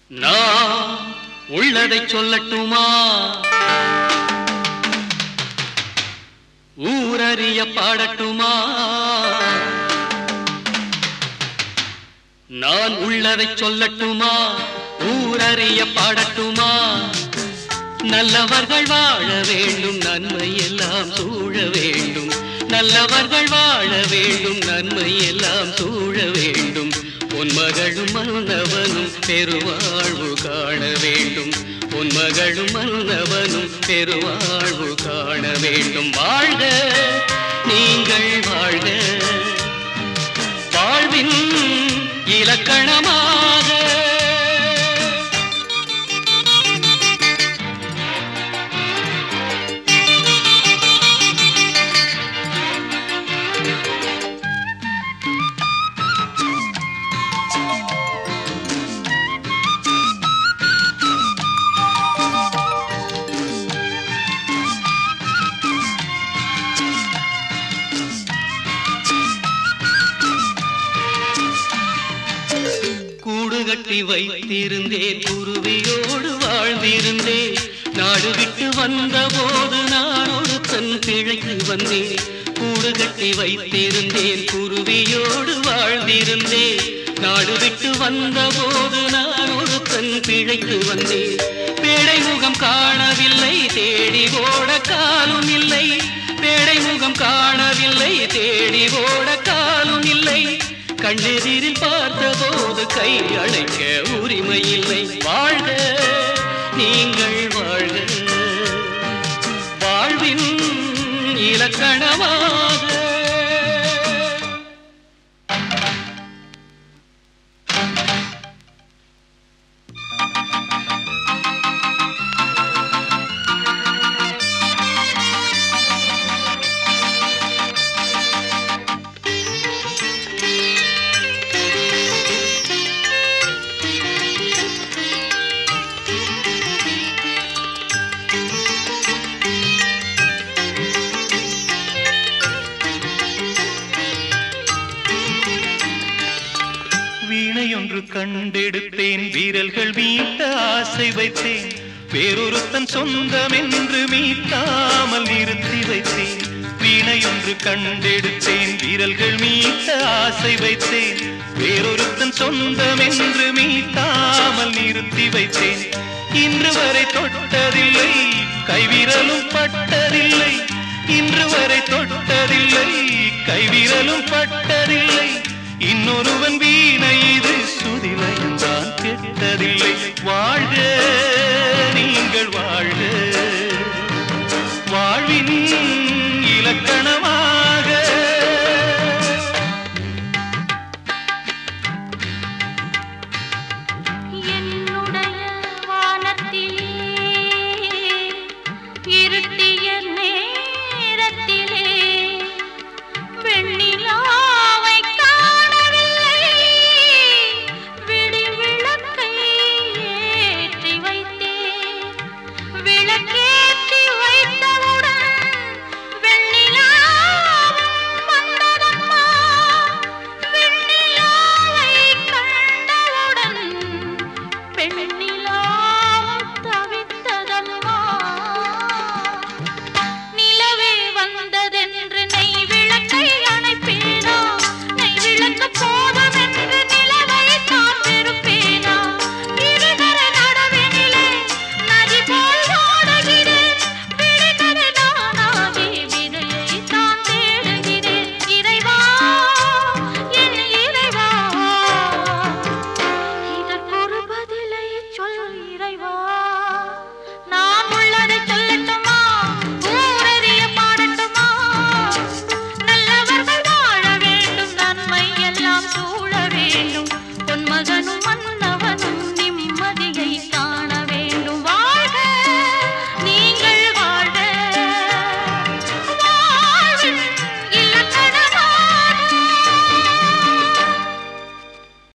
நான் உள்ளதை சொல்லட்டுமா ஊரறிய பாடட்டுமா நான் உள்ளதை சொல்லட்டுமா ஊரறிய பாடட்டுமா நல்லவர்கள் வாழ வேண்டும் நன்மை எல்லாம் சூழ வேண்டும் நல்லவர்கள் வாழ வேண்டும் நன்மை எல்லாம் சூழ வேண்டும் பொன்மகளும் மன்னவனும் பெருவாழ்வு காண வேண்டும் பொன்மகளும் மன்னவனும் பெருவாழ்வு காண வேண்டும் வாழ்க நீங்கள் வாழ்க வாழ்வின் இலக்கணமாக கூடு கட்டி வைத்திருந்தேன் குருவியோடு வாழ்ந்திருந்தேன் நாடு விட்டு வந்த போது நான் ஒரு தன் பிழைக்கு வந்தேன் கூடு கட்டி வைத்திருந்தேன் குருவியோடு வாழ்ந்திருந்தேன் நாடு விட்டு வந்த போது நான் ஒரு தன் பிழைக்கு வந்தேன் பேடை முகம் காணவில்லை தேடி ஓட காலும் இல்லை பேடை முகம் காணவில்லை தேடி ஓட காலும் இல்லை கண்ணெதிரில் பார்த்தபோது கை அழைக்க உரிமை இல்லை வாழ்க நீங்கள் வாழ்க வாழ்வின் இலக்கணமாக வீணையொன்று கண்டெடுத்தேன் வீரல்கள் மீட்ட ஆசை வைத்தேன் வேறொருத்தன் சொந்தம் என்று மீட்டாமல் நிறுத்தி வைத்தேன் வீணையொன்று கண்டெடுத்தேன் வீரல்கள் மீட்ட ஆசை வைத்தேன் வேறொருத்தன் சொந்தம் என்று மீட்டாமல் நிறுத்தி வைத்தேன் இன்று வரை தொட்டதில்லை கைவிரலும் பட்டதில்லை இன்று வரை தொட்டதில்லை கைவிரலும் பட்டதில்லை இன்னொருவன் வீணை இது சுதிலையும் தான் கெட்டதில்லை வாழ